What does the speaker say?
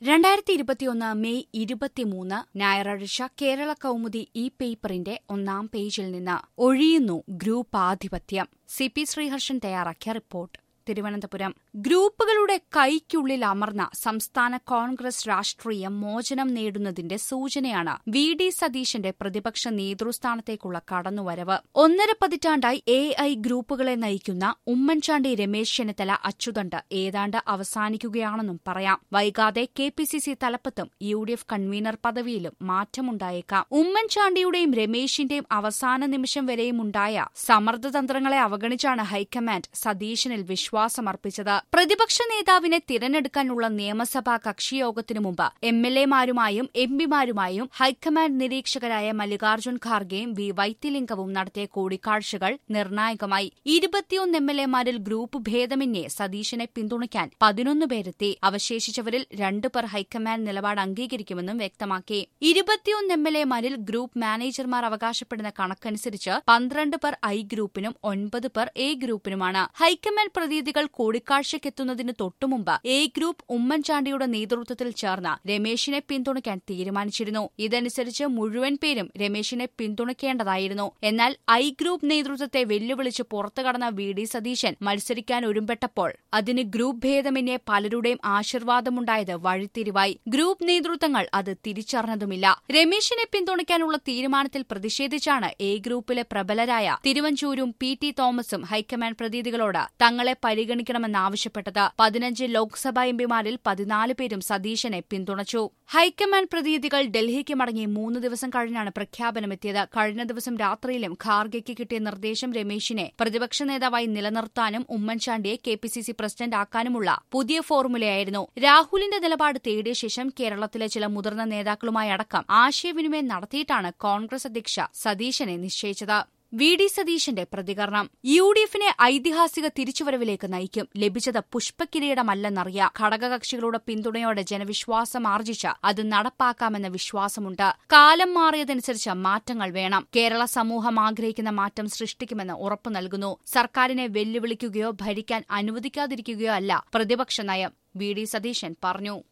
രണ്ടായിരത്തി ഇരുപത്തിയൊന്ന് മെയ് ഇരുപത്തിമൂന്ന് ഞായറാഴ്ച കേരള കൗമുദി ഈ പേപ്പറിന്റെ ഒന്നാം പേജിൽ നിന്ന് ഒഴിയുന്നു ഗ്രൂപ്പ് ആധിപത്യം സി പി ശ്രീഹർഷൻ തയ്യാറാക്കിയ റിപ്പോർട്ട് തിരുവനന്തപുരം ഗ്രൂപ്പുകളുടെ കൈക്കുള്ളിൽ അമർന്ന സംസ്ഥാന കോൺഗ്രസ് രാഷ്ട്രീയം മോചനം നേടുന്നതിന്റെ സൂചനയാണ് വി ഡി സതീശന്റെ പ്രതിപക്ഷ നേതൃസ്ഥാനത്തേക്കുള്ള കടന്നുവരവ് ഒന്നര പതിറ്റാണ്ടായി എ ഐ ഗ്രൂപ്പുകളെ നയിക്കുന്ന ഉമ്മൻചാണ്ടി രമേശ് ചെന്നിത്തല അച്ചുതണ്ട് ഏതാണ്ട് അവസാനിക്കുകയാണെന്നും പറയാം വൈകാതെ കെ പി സി സി തലപ്പത്തും യു ഡി എഫ് കൺവീനർ പദവിയിലും മാറ്റമുണ്ടായേക്കാം ഉമ്മൻചാണ്ടിയുടെയും രമേശിന്റെയും അവസാന നിമിഷം വരെയും ഉണ്ടായ സമ്മർദ്ദതന്ത്രങ്ങളെ അവഗണിച്ചാണ് ഹൈക്കമാൻഡ് സതീശനിൽ വിശ്വാസമർപ്പിച്ചത് പ്രതിപക്ഷ നേതാവിനെ തിരഞ്ഞെടുക്കാനുള്ള നിയമസഭാ കക്ഷിയോഗത്തിനു മുമ്പ് എം എൽ എമാരുമായും എം പിമാരുമായും ഹൈക്കമാൻഡ് നിരീക്ഷകരായ മല്ലികാർജ്ജുൻ ഖാർഗെയും വി വൈത്തിലിംഗവും നടത്തിയ കൂടിക്കാഴ്ചകൾ നിർണായകമായി ഇരുപത്തിയൊന്ന് എം എൽ എമാരിൽ ഗ്രൂപ്പ് ഭേദമന്യേ സതീശനെ പിന്തുണയ്ക്കാൻ പതിനൊന്ന് പേരെത്തി അവശേഷിച്ചവരിൽ രണ്ടുപേർ ഹൈക്കമാൻഡ് നിലപാട് അംഗീകരിക്കുമെന്നും വ്യക്തമാക്കി ഇരുപത്തിയൊന്ന് എം എൽ എമാരിൽ ഗ്രൂപ്പ് മാനേജർമാർ അവകാശപ്പെടുന്ന കണക്കനുസരിച്ച് പന്ത്രണ്ട് പേർ ഐ ഗ്രൂപ്പിനും ഒൻപത് പേർ എ ഗ്രൂപ്പിനുമാണ് ഹൈക്കമാൻഡ് പ്രതിനിധികൾ കൂടിക്കാഴ്ചയ്ക്കെത്തുന്നതിന് തൊട്ടുമുമ്പ് എ ഗ്രൂപ്പ് ഉമ്മൻചാണ്ടിയുടെ നേതൃത്വത്തിൽ ചേർന്ന് രമേശിനെ പിന്തുണയ്ക്കാൻ തീരുമാനിച്ചിരുന്നു ഇതനുസരിച്ച് മുഴുവൻ പേരും രമേശിനെ പിന്തുണയ്ക്കേണ്ടതായിരുന്നു എന്നാൽ ഐ ഗ്രൂപ്പ് നേതൃത്വത്തെ വെല്ലുവിളിച്ച് പുറത്തുകടന്ന വി ഡി സതീശൻ മത്സരിക്കാൻ ഒരുമ്പെട്ടപ്പോൾ അതിന് ഗ്രൂപ്പ് ഭേദമെന്നേ പലരുടെയും ആശീർവാദമുണ്ടായത് വഴിത്തിരിവായി ഗ്രൂപ്പ് നേതൃത്വങ്ങൾ അത് തിരിച്ചറിഞ്ഞതുമില്ല രമേശിനെ പിന്തുണയ്ക്കാനുള്ള തീരുമാനത്തിൽ പ്രതിഷേധിച്ചാണ് എ ഗ്രൂപ്പിലെ പ്രബലരായ തിരുവഞ്ചൂരും പി ടി തോമസും ഹൈക്കമാൻഡ് പ്രതിനിധികളോട് തങ്ങളെ പരിഗണിക്കണമെന്നാവശ്യപ്പെട്ടത് പതിനഞ്ച് ലോക്സഭാ എംപിമാരിൽ പതിനാല് പേരും സതീശനെ പിന്തുണച്ചു ഹൈക്കമാൻഡ് പ്രതിനിധികൾ ഡൽഹിക്ക് മടങ്ങി മൂന്ന് ദിവസം കഴിഞ്ഞാണ് പ്രഖ്യാപനമെത്തിയത് കഴിഞ്ഞ ദിവസം രാത്രിയിലും ഖാർഗെയ്ക്ക് കിട്ടിയ നിർദ്ദേശം രമേശിനെ പ്രതിപക്ഷ നേതാവായി നിലനിർത്താനും ഉമ്മൻചാണ്ടിയെ K P C C president ആക്കാനുമുള്ള പുതിയ ഫോർമുലയായിരുന്നു രാഹുലിന്റെ നിലപാട് തേടിയ ശേഷം കേരളത്തിലെ ചില മുതിർന്ന നേതാക്കളുമായി അടക്കം ആശയവിനിമയം നടത്തിയിട്ടാണ് കോൺഗ്രസ് അധ്യക്ഷ സതീശനെ നിശ്ചയിച്ചത് വി ഡി സതീശന്റെ പ്രതികരണം യു ഡി എഫിനെ ഐതിഹാസിക തിരിച്ചുവരവിലേക്ക് നയിക്കും ലഭിച്ചത് പുഷ്പകിരീടമല്ലെന്നറിയാം ഘടകകക്ഷികളുടെ പിന്തുണയോടെ ജനവിശ്വാസം ആർജിച്ച് അത് നടപ്പാക്കാമെന്ന വിശ്വാസമുണ്ട് കാലം മാറിയതനുസരിച്ച് മാറ്റങ്ങൾ വേണം കേരള സമൂഹം ആഗ്രഹിക്കുന്ന മാറ്റം സൃഷ്ടിക്കുമെന്ന് ഉറപ്പു നൽകുന്നു സർക്കാരിനെ വെല്ലുവിളിക്കുകയോ ഭരിക്കാൻ അനുവദിക്കാതിരിക്കുകയോ അല്ല പ്രതിപക്ഷ നയം വി ഡി സതീശൻ പറഞ്ഞു